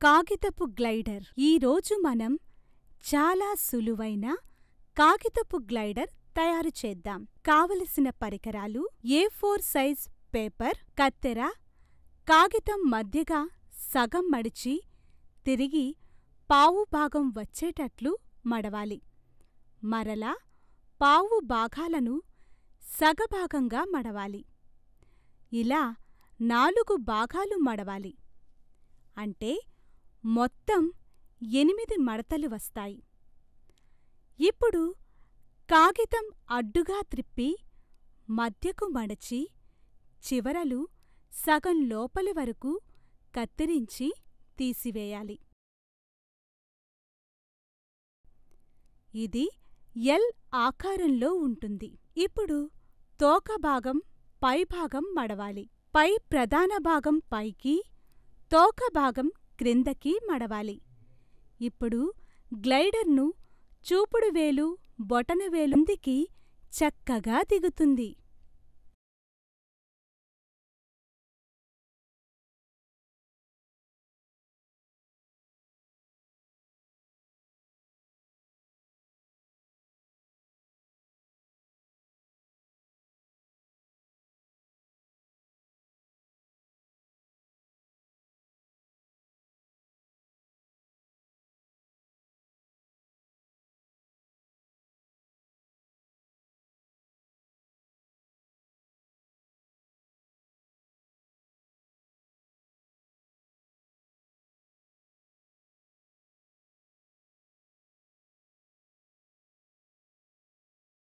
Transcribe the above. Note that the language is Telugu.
కాగితపు గ్లైడర్ ఈరోజు మనం చాలా సులువైన కాగితపు గ్లైడర్ తయారు చేద్దాం కావలసిన పరికరాలు ఏ ఫోర్ సైజ్ పేపర్ కత్తెర కాగితం మధ్యగా సగం మడిచి తిరిగి పావు భాగం వచ్చేటట్లు మడవాలి మరలా పావు భాగాలను సగభాగంగా మడవాలి ఇలా నాలుగు భాగాలు మడవాలి అంటే మొత్తం ఎనిమిది మడతలు వస్తాయి ఇప్పుడు కాగితం అడ్డుగా త్రిప్పి మధ్యకు మడచి చివరలు సగం లోపలి వరకు కత్తిరించి తీసివేయాలి ఇది ఎల్ ఆకారంలో ఉంటుంది ఇప్పుడు తోక భాగం పైభాగం మడవాలి పై ప్రధాన భాగం పైకి తోక భాగం క్రిందకి మడవాలి ఇప్పుడు గ్లైడర్ను చూపుడు వేలు బొటనవేలుందికి చక్కగా దిగుతుంది